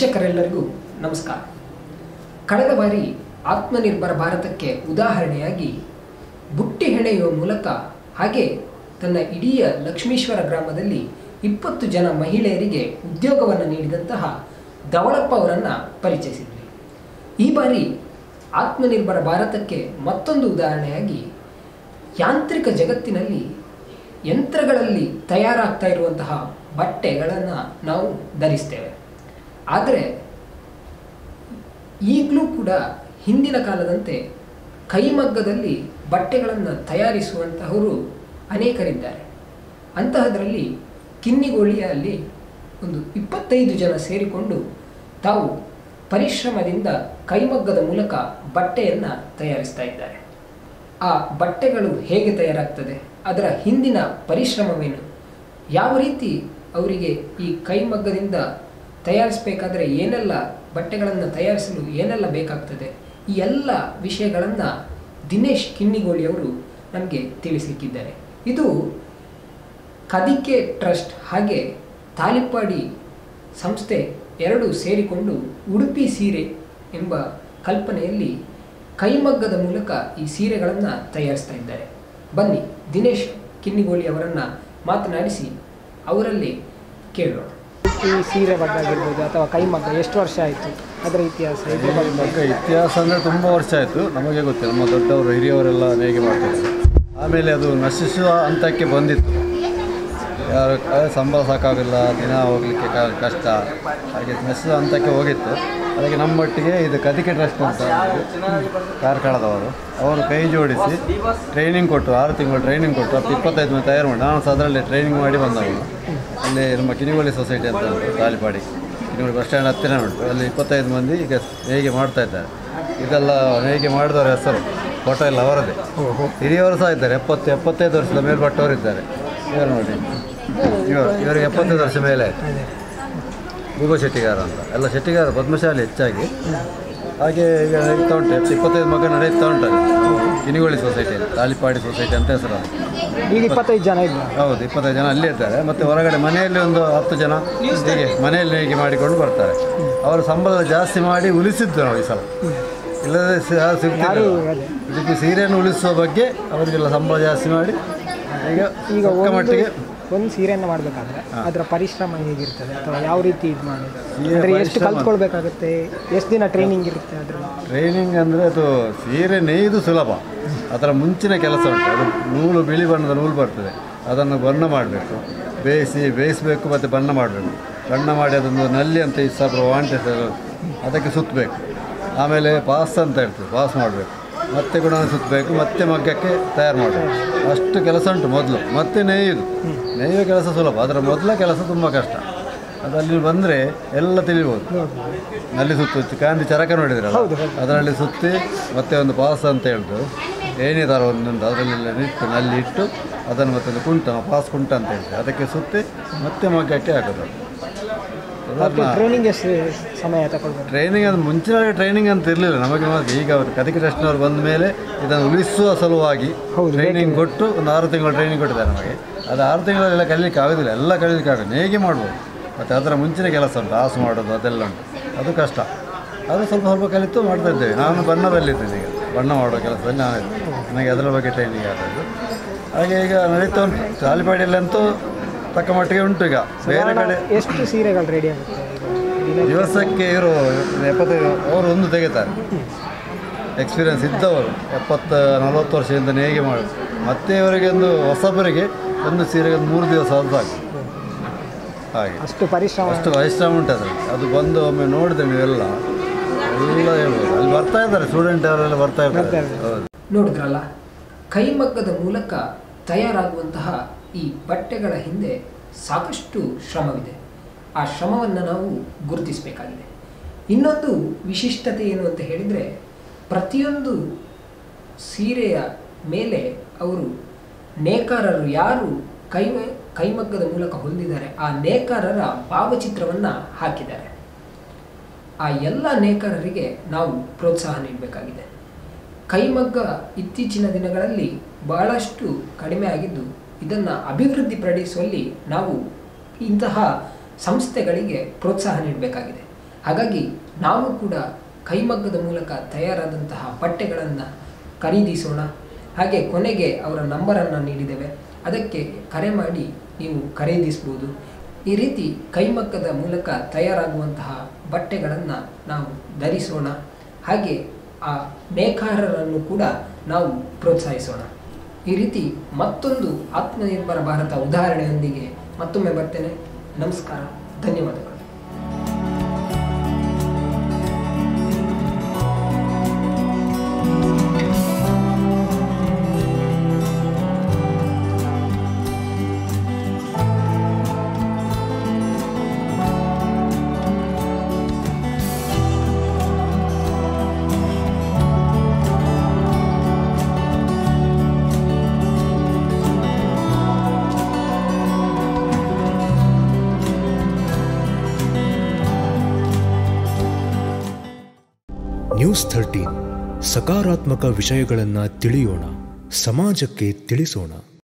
ವೀಕ್ಷಕರೆಲ್ಲರಿಗೂ ನಮಸ್ಕಾರ ಕಳೆದ ಬಾರಿ ಆತ್ಮನಿರ್ಭರ ಭಾರತಕ್ಕೆ ಉದಾಹರಣೆಯಾಗಿ ಬುಟ್ಟಿ ಹೆಣೆಯುವ ಮೂಲಕ ಹಾಗೆ ತನ್ನ ಇಡೀ ಲಕ್ಷ್ಮೀಶ್ವರ ಗ್ರಾಮದಲ್ಲಿ ಇಪ್ಪತ್ತು ಜನ ಮಹಿಳೆಯರಿಗೆ ಉದ್ಯೋಗವನ್ನು ನೀಡಿದಂತಹ ಧವಳಪ್ಪ ಅವರನ್ನು ಪರಿಚಯಿಸಿದ್ವಿ ಈ ಬಾರಿ ಆತ್ಮನಿರ್ಭರ ಭಾರತಕ್ಕೆ ಮತ್ತೊಂದು ಉದಾಹರಣೆಯಾಗಿ ಯಾಂತ್ರಿಕ ಜಗತ್ತಿನಲ್ಲಿ ಯಂತ್ರಗಳಲ್ಲಿ ತಯಾರಾಗ್ತಾ ಇರುವಂತಹ ಬಟ್ಟೆಗಳನ್ನು ನಾವು ಧರಿಸ್ತೇವೆ ಆದರೆ ಈಗಲೂ ಕೂಡ ಹಿಂದಿನ ಕಾಲದಂತೆ ಕೈಮಗ್ಗದಲ್ಲಿ ಬಟ್ಟೆಗಳನ್ನು ತಯಾರಿಸುವಂತಹವರು ಅನೇಕರಿದ್ದಾರೆ ಅಂತಹದರಲ್ಲಿ ಕಿನ್ನಿಗೋಳಿಯಲ್ಲಿ ಒಂದು ಇಪ್ಪತ್ತೈದು ಜನ ಸೇರಿಕೊಂಡು ತಾವು ಪರಿಶ್ರಮದಿಂದ ಕೈಮಗ್ಗದ ಮೂಲಕ ಬಟ್ಟೆಯನ್ನು ತಯಾರಿಸ್ತಾ ಇದ್ದಾರೆ ಆ ಬಟ್ಟೆಗಳು ಹೇಗೆ ತಯಾರಾಗ್ತದೆ ಅದರ ಹಿಂದಿನ ಪರಿಶ್ರಮವೇನು ಯಾವ ರೀತಿ ಅವರಿಗೆ ಈ ಕೈಮಗ್ಗದಿಂದ ತಯಾರಿಸಬೇಕಾದ್ರೆ ಏನೆಲ್ಲ ಬಟ್ಟೆಗಳನ್ನು ತಯಾರಿಸಲು ಏನೆಲ್ಲ ಬೇಕಾಗ್ತದೆ ಈ ಎಲ್ಲ ವಿಷಯಗಳನ್ನು ದಿನೇಶ್ ಕಿನ್ನಿಗೋಳಿ ಅವರು ನಮಗೆ ತಿಳಿಸಲಿಕ್ಕಿದ್ದಾರೆ ಇದು ಕದಿಕೆ ಟ್ರಸ್ಟ್ ಹಾಗೆ ತಾಲಿಪಾಡಿ ಸಂಸ್ಥೆ ಎರಡು ಸೇರಿಕೊಂಡು ಉಡುಪಿ ಸೀರೆ ಎಂಬ ಕಲ್ಪನೆಯಲ್ಲಿ ಕೈಮಗ್ಗದ ಮೂಲಕ ಈ ಸೀರೆಗಳನ್ನು ತಯಾರಿಸ್ತಾ ಇದ್ದಾರೆ ಬನ್ನಿ ದಿನೇಶ್ ಕಿನ್ನಿಗೋಳಿ ಅವರನ್ನು ಮಾತನಾಡಿಸಿ ಅವರಲ್ಲಿ ಕೇಳೋಣ ಈ ಸೀರೆ ಬಗ್ಗೆ ಆಗಿರ್ಬೋದು ಅಥವಾ ಕೈಮಗ್ಗ ಎಷ್ಟು ವರ್ಷ ಆಯಿತು ಅದರ ಇತಿಹಾಸ ಇದ್ರ ಬಗ್ಗೆ ಬಗ್ಗೆ ಇತಿಹಾಸ ಅಂದರೆ ತುಂಬ ವರ್ಷ ಆಯಿತು ನಮಗೆ ಗೊತ್ತಿಲ್ಲ ನಮ್ಮ ದೊಡ್ಡವರು ಹಿರಿಯವರೆಲ್ಲ ನೇಯ್ಗೆ ಮಾಡ್ತಿದ್ರು ಆಮೇಲೆ ಅದು ನಶಿಸುವ ಹಂತಕ್ಕೆ ಬಂದಿತ್ತು ಯಾರು ಅದೇ ಸಂಬಳ ಸಾಕಾಗಿಲ್ಲ ದಿನ ಹೋಗಲಿಕ್ಕೆ ಕ- ಕಷ್ಟ ಹಾಗೆ ನಶಿಸುವ ಹಂತಕ್ಕೆ ಹೋಗಿತ್ತು ಅದಕ್ಕೆ ನಮ್ಮೊಟ್ಟಿಗೆ ಇದು ಕದಿಕೆ ಟ್ರಸ್ಟ್ ಅಂತ ಒಂದು ಕಾರ್ಕಳದವರು ಅವರು ಕೈ ಜೋಡಿಸಿ ಟ್ರೈನಿಂಗ್ ಕೊಟ್ಟು ಆರು ತಿಂಗಳು ಟ್ರೈನಿಂಗ್ ಕೊಟ್ಟು ಹತ್ತು ಇಪ್ಪತ್ತೈದು ಮಂದಿ ತಯಾರು ಮಾಡಿ ನಾನು ಸಹ ಅದರಲ್ಲಿ ಟ್ರೈನಿಂಗ್ ಮಾಡಿ ಬಂದವನು ಅಲ್ಲಿ ನಮ್ಮ ಕಿನಿಗೋಳಿ ಸೊಸೈಟಿ ಅಂತ ಉಂಟು ತಾಲಿಪಾಡಿ ಕಿನಿಗೋಳಿ ಬಸ್ ಸ್ಟ್ಯಾಂಡ್ ಹತ್ತಿರ ಉಂಟು ಅಲ್ಲಿ ಇಪ್ಪತ್ತೈದು ಮಂದಿ ಈಗ ನೇಯ್ಗೆ ಮಾಡ್ತಾ ಇದ್ದಾರೆ ಇದೆಲ್ಲ ನೇಯ್ಗೆ ಮಾಡಿದವರ ಹೆಸರು ಫೋಟೋ ಎಲ್ಲ ಅವರದೇ ಹಿರಿಯವರು ಸಹ ಇದ್ದಾರೆ ಎಪ್ಪತ್ತು ಎಪ್ಪತ್ತೈದು ವರ್ಷದ ಮೇಲ್ಪಟ್ಟವರು ಇದ್ದಾರೆ ಇವರು ನೋಡಿ ಇವರು ಇವರಿಗೆ ಎಪ್ಪತ್ತೈದು ವರ್ಷ ಮೇಲೆ ಆಯಿತು ಭೂಗೋ ಶೆಟ್ಟಿಗಾರ ಅಂತ ಎಲ್ಲ ಶೆಟ್ಟಿಗಾರ ಪದ್ಮಶಾಲಿ ಹೆಚ್ಚಾಗಿ ಹಾಗೆ ಈಗ ನಡೀತಾ ಉಂಟು ಎಪ್ಪತ್ತು ಇಪ್ಪತ್ತೈದು ಮಗ ನಡೀತಾ ಉಂಟು ಅಲ್ಲಿ. ಕಿನಿಗೋಳಿ ಸೊಸೈಟಿ ತಾಲಿಪಾಡಿ ಸೊಸೈಟಿ ಅಂತ ಹೆಸರು ಅದು. ಈಗ ಇಪ್ಪತ್ತೈದು ಜನ ಇಲ್ಲ ಹೌದು ಇಪ್ಪತ್ತೈದು ಜನ ಅಲ್ಲೇ ಇರ್ತಾರೆ ಮತ್ತು ಹೊರಗಡೆ ಮನೆಯಲ್ಲಿ ಒಂದು ಹತ್ತು ಜನ ಹೀಗೆ ಮನೆಯಲ್ಲಿ ಹೇಗೆ ಮಾಡಿಕೊಂಡು ಬರ್ತಾರೆ ಅವರು ಸಂಬಳ ಜಾಸ್ತಿ ಮಾಡಿ ಉಳಿಸಿದ್ದು ನಾವು ಈ ಸಲ ಇಲ್ಲದೆ ಸಹ ಸಿಗ್ತಿಲ್ಲ ಅದೇ. ಇದಕ್ಕೆ ಸೀರೆಯನ್ನು ಉಳಿಸುವ ಬಗ್ಗೆ ಅವರಿಗೆಲ್ಲ ಸಂಬಳ ಜಾಸ್ತಿ ಮಾಡಿ ಈಗ ಈಗ ಈಗ ಒಂದು ಮಟ್ಟಿಗೆ ಒಂದು ಸೀರೆಯನ್ನು ಮಾಡಬೇಕಾದ್ರೆ ಅದರ ಪರಿಶ್ರಮ ಹೇಗಿರ್ತದೆ ಅಥವಾ ಯಾವ ರೀತಿ ಇದು ಮಾಡಿ ಸೀರೆ ಅಂದರೆ ಎಷ್ಟು ಪರಿಶ್ರಮ- ಕಲ್ತ್ಕೊಳ್ಬೇಕಾಗುತ್ತೆ ಎಷ್ಟು ದಿನ ಟ್ರೈನಿಂಗ್ ಇರುತ್ತೆ ಅದ್ರ ಟ್ರೈನಿಂಗ್ ಅಂದರೆ ಅದು ಸೀರೆ ನೇಯ್ದು ಸುಲಭ ಅದರ ಮುಂಚಿನ ಕೆಲಸ ಉಂಟು ಅದು ನೂಲು ಬಿಳಿ ಬಣ್ಣದ ನೂಲು ಬರ್ತದೆ ಅದನ್ನು ಬಣ್ಣ ಮಾಡಬೇಕು ಬೇಯಿಸಿ ಬೇಯಿಸಬೇಕು ಮತ್ತು ಬಣ್ಣ ಮಾಡಬೇಕು ಬಣ್ಣ ಮಾಡಿ ಅದೊಂದು ನಲ್ಲಿ ಅಂತ ಈ ಸ್ವಲ್ಪ ವಾಂಟೆ ಅದಕ್ಕೆ ಸುತ್ತಬೇಕು ಆಮೇಲೆ ಪಾಸ್ ಅಂತ ಇರ್ತದೆ ಪಾಸ್ ಮಾಡಬೇಕು ಮತ್ತೆ ಕೂಡ ಸುತ್ತಬೇಕು ಮತ್ತೆ ಮಗ್ಗಕ್ಕೆ ತಯಾರು ಮಾಡಬೇಕು ಅಷ್ಟು ಕೆಲಸ ಉಂಟು ಮೊದಲು ಮತ್ತೆ ನೇಯ್ಯುದು ನೇಯ್ಯುವ ಕೆಲಸ ಸುಲಭ ಅದರ ಮೊದಲ ಕೆಲಸ ತುಂಬ ಕಷ್ಟ ಅದು ಅಲ್ಲಿ ಬಂದರೆ ಎಲ್ಲ ತಿಳಿಬೋದು ನಲ್ಲಿ ಸುತ್ತು ಕಾಂತಿ ಚರಕ ನೋಡಿದ್ರಲ್ಲ ಅದರಲ್ಲಿ ಸುತ್ತಿ ಮತ್ತೆ ಒಂದು ಪಾಸ್ ಅಂತ ಹೇಳ್ತು ಏನೇ ಥರ ಒಂದೊಂದು ಅದರಲ್ಲೆಲ್ಲ ಇಟ್ಟು ನಲ್ಲಿ ಇಟ್ಟು ಅದನ್ನು ಮತ್ತೆ ಒಂದು ಕುಂಟ ಪಾಸ್ ಕುಂಟ ಅಂತ ಹೇಳ್ತೀವಿ ಅದಕ್ಕೆ ಸುತ್ತಿ ಮತ್ತೆ ಮಗ್ಗಕ್ಕೆ ಹಾಕೋದು ಮತ್ತು ಟ್ರೈನಿಂಗ್ ಎಷ್ಟು ಸಮಯ ತಗೊಳ್ಬೇಕು ಟ್ರೈನಿಂಗ್ ಅದು ಮುಂಚಿನ ಟ್ರೈನಿಂಗ್ ಅಂತ ಇರಲಿಲ್ಲ ನಮಗೆ ಮಾತ್ರ ಈಗ ಅವರು ಕದಿಕೆ ಟ್ರಸ್ಟ್ನವ್ರು ಬಂದ ಮೇಲೆ ಇದನ್ನು ಉಳಿಸುವ ಸಲುವಾಗಿ ಹೌದು, ಟ್ರೈನಿಂಗ್ ಕೊಟ್ಟು ಒಂದು ಆರು ತಿಂಗಳು ಟ್ರೈನಿಂಗ್ ಕೊಟ್ಟಿದ್ದಾರೆ ನಮಗೆ ಅದು ಆರು ತಿಂಗಳಲ್ಲೆಲ್ಲ ಕಲೀಲಿಕ್ಕೆ ಆಗೋದಿಲ್ಲ ಎಲ್ಲ ಕಲೀಲಿಕ್ಕೆ ಆಗೋದು ಹೇಗೆ ಮಾಡ್ಬೋದು ಮತ್ತು ಅದರ ಮುಂಚಿನ ಕೆಲಸ ಉಂಟು ಹಾಸು ಮಾಡೋದು ಅದೆಲ್ಲ ಉಂಟು ಅದು ಕಷ್ಟ ಅದು ಸ್ವಲ್ಪ ಸ್ವಲ್ಪ ಕಲಿತು ಮಾಡ್ತಾ ಇದ್ದೇವೆ ನಾನು ಬಣ್ಣದಲ್ಲಿದ್ದೇನೆ ಈಗ ಬಣ್ಣ ಮಾಡುವ ಕೆಲಸದಲ್ಲಿ ನಾನು ಇದ್ದೇನೆ. ನನಗೆ ಅದರ ಬಗ್ಗೆ ಟ್ರೈನಿಂಗ್ ಆದದ್ದು ಹಾಗೆ ಈಗ ನಡೀತಾ ಉಂಟು ತಾಲಿಪಾಡಿಯಲ್ಲಂತೂ ತಕ್ಕ ಮಟ್ಟಿಗೆ ಉಂಟು ಈಗ ಬೇರೆ ಕಡೆ ಎಷ್ಟು ಸೀರೆಗಳು ರೆಡಿ ಆಗುತ್ತೆ ಈಗ ದಿನ ದಿವಸಕ್ಕೆ ಇವರು ಎಪ್ಪತ್ತೈದು ಅವರು ಒಂದು ತೆಗಿತಾರೆ ಎಕ್ಸ್ಪೀರಿಯನ್ಸ್ ಇದ್ದವರು ಎಪ್ಪತ್ತು ನಲವತ್ತು ವರ್ಷದಿಂದ ನೇಯ್ಗೆ ಮಾಡಿ ಮತ್ತೆ ಇವರಿಗೆ ಒಂದು ಹೊಸಬರಿಗೆ ಒಂದು ಸೀರೆಗೆ ಒಂದು ಮೂರು ದಿವಸ ಆದ್ರೂ ಸಾಕು ಹಾಗೆ ಅಷ್ಟು ಪರಿಶ್ರಮ ಅಷ್ಟು ಪರಿಶ್ರಮ ಉಂಟು ಅದರಲ್ಲಿ ಅದು ಬಂದು ಒಮ್ಮೆ ನೋಡಿದೆ ನೀವೆಲ್ಲ ಎಲ್ಲ ಹೇಳ್ಬೋದು ಅಲ್ಲಿ ಬರ್ತಾ ಇದ್ದಾರೆ ಸ್ಟೂಡೆಂಟ್ ಅವರೆಲ್ಲ ಬರ್ತಾ ಇರ್ತಾರೆ ಹೌದು ನೋಡಿದ್ರಲ್ಲ ಕೈಮಗ್ಗದ ಮೂಲಕ ತಯಾರಾಗುವಂತಹ ಈ ಬಟ್ಟೆಗಳ ಹಿಂದೆ ಸಾಕಷ್ಟು ಶ್ರಮವಿದೆ ಆ ಶ್ರಮವನ್ನು ನಾವು ಗುರುತಿಸಬೇಕಾಗಿದೆ ಇನ್ನೊಂದು ವಿಶಿಷ್ಟತೆ ಏನು ಅಂತ ಹೇಳಿದರೆ ಪ್ರತಿಯೊಂದು ಸೀರೆಯ ಮೇಲೆ ಅವರು ನೇಕಾರರು ಯಾರು ಕೈ ಕೈಮಗ್ಗದ ಮೂಲಕ ಹೊಂದಿದ್ದಾರೆ ಆ ನೇಕಾರರ ಭಾವಚಿತ್ರವನ್ನು ಹಾಕಿದ್ದಾರೆ ಆ ಎಲ್ಲ ನೇಕಾರರಿಗೆ ನಾವು ಪ್ರೋತ್ಸಾಹ ನೀಡಬೇಕಾಗಿದೆ ಕೈಮಗ್ಗ ಇತ್ತೀಚಿನ ದಿನಗಳಲ್ಲಿ ಬಹಳಷ್ಟು ಕಡಿಮೆ ಆಗಿದ್ದು ಇದನ್ನು ಅಭಿವೃದ್ಧಿಪಡಿಸುವಲ್ಲಿ ನಾವು ಇಂತಹ ಸಂಸ್ಥೆಗಳಿಗೆ ಪ್ರೋತ್ಸಾಹ ನೀಡಬೇಕಾಗಿದೆ ಹಾಗಾಗಿ ನಾವು ಕೂಡ ಕೈಮಗ್ಗದ ಮೂಲಕ ತಯಾರಾದಂತಹ ಬಟ್ಟೆಗಳನ್ನು ಖರೀದಿಸೋಣ ಹಾಗೆ ಕೊನೆಗೆ ಅವರ ನಂಬರನ್ನು ನೀಡಿದ್ದೇವೆ ಅದಕ್ಕೆ ಕರೆ ಮಾಡಿ ನೀವು ಖರೀದಿಸ್ಬೋದು ಈ ರೀತಿ ಕೈಮಗ್ಗದ ಮೂಲಕ ತಯಾರಾಗುವಂತಹ ಬಟ್ಟೆಗಳನ್ನು ನಾವು ಧರಿಸೋಣ ಹಾಗೆ ಆ ನೇಕಾರರನ್ನು ಕೂಡ ನಾವು ಪ್ರೋತ್ಸಾಹಿಸೋಣ ಈ ರೀತಿ ಮತ್ತೊಂದು ಆತ್ಮನಿರ್ಭರ ಭಾರತ ಉದಾಹರಣೆಯೊಂದಿಗೆ ಮತ್ತೊಮ್ಮೆ ಬರ್ತೇನೆ ನಮಸ್ಕಾರ ಧನ್ಯವಾದಗಳು ನ್ಯೂಸ್ ಥರ್ಟೀನ್ ಸಕಾರಾತ್ಮಕ ವಿಷಯಗಳನ್ನು ತಿಳಿಯೋಣ ಸಮಾಜಕ್ಕೆ ತಿಳಿಸೋಣ